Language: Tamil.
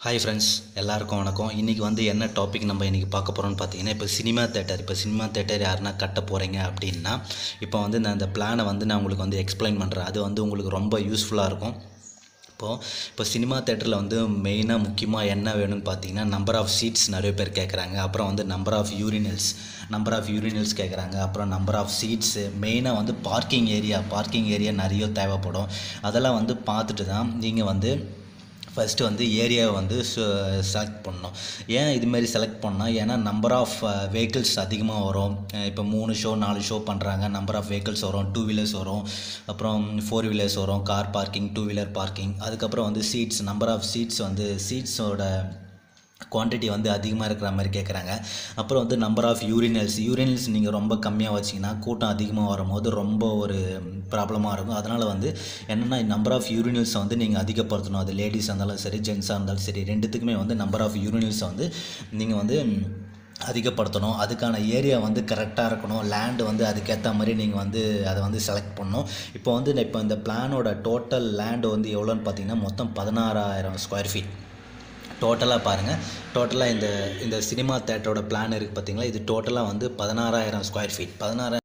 ஹாய் ஃப்ரெண்ட்ஸ் எல்லாருக்கும் வணக்கம் இன்றைக்கி வந்து என்ன டாபிக் நம்ம இன்றைக்கி பார்க்க போகிறோம்னு பார்த்தீங்கன்னா இப்போ சினிமா தேட்டர் இப்போ சினிமா தேட்டர் யாருன்னா கட்ட போகிறீங்க அப்படின்னா இப்போ வந்து நான் இந்த பிளானை வந்து நான் உங்களுக்கு வந்து எக்ஸ்பிளைன் பண்ணுறேன் அது வந்து உங்களுக்கு ரொம்ப யூஸ்ஃபுல்லாக இருக்கும் இப்போது இப்போ சினிமா தேட்டரில் வந்து மெயினாக முக்கியமாக என்ன வேணும்னு பார்த்தீங்கன்னா நம்பர் ஆஃப் சீட்ஸ் நிறைய பேர் கேட்குறாங்க அப்புறம் வந்து number of urinals number of urinals கேட்குறாங்க அப்புறம் நம்பர் ஆஃப் சீட்ஸு மெயினாக வந்து பார்க்கிங் ஏரியா பார்க்கிங் ஏரியா நிறைய தேவைப்படும் அதெல்லாம் வந்து பார்த்துட்டு தான் நீங்கள் வந்து ஃபஸ்ட்டு வந்து ஏரியாவை வந்து செலக்ட் பண்ணணும் ஏன் இதுமாரி செலக்ட் பண்ணால் ஏன்னா நம்பர் ஆஃப் வெஹிக்கிள்ஸ் அதிகமாக வரும் அஹ் இப்போ மூணு ஷோ நாலு ஷோ பண்ணுறாங்க நம்பர் ஆஃப் வெஹிக்கிள்ஸ் வரும் டூ வீலர்ஸ் வரும் அப்புறம் ஃபோர் வீலர்ஸ் வரும் car parking two wheeler parking அதுக்கப்புறம் வந்து சீட்ஸ் நம்பர் ஆஃப் சீட்ஸ் வந்து சீட்ஸோட குவான்டிட்டி வந்து அதிகமாக இருக்கிற மாதிரி கேட்குறாங்க அப்புறம் வந்து நம்பர் ஆஃப் யூரினல்ஸ் யூரினல்ஸ் நீங்கள் ரொம்ப கம்மியாக வச்சிங்கன்னா கூட்டம் அதிகமாக வரும்போது ரொம்ப ஒரு ப்ராப்ளமாக இருக்கும் அதனால் வந்து என்னென்னா நம்பர் ஆஃப் யூரினல்ஸை வந்து நீங்கள் அதிகப்படுத்தணும் அது லேடிஸாக இருந்தாலும் சரி ஜென்ஸாக இருந்தாலும் சரி ரெண்டுத்துக்குமே வந்து நம்பர் ஆஃப் யூரினல்ஸை வந்து நீங்கள் வந்து அதிகப்படுத்தணும் அதுக்கான ஏரியா வந்து கரெக்டாக இருக்கணும் லேண்டு வந்து அதுக்கேற்ற மாதிரி நீங்கள் வந்து அதை வந்து செலக்ட் பண்ணணும் இப்போ வந்து இப்போ இந்த பிளானோட டோட்டல் லேண்டு வந்து எவ்வளோன்னு பார்த்தீங்கன்னா மொத்தம் பதினாறாயிரம் ஸ்கொயர் ஃபீட் டோட்டலாக பாருங்கள் டோட்டலாக இந்த இந்த சினிமா தேட்டரோட பிளான் இருக்குது பார்த்தீங்களா இது டோட்டலாக வந்து பதினாறாயிரம் ஸ்கொயர் ஃபீட் பதினாறாயிரம்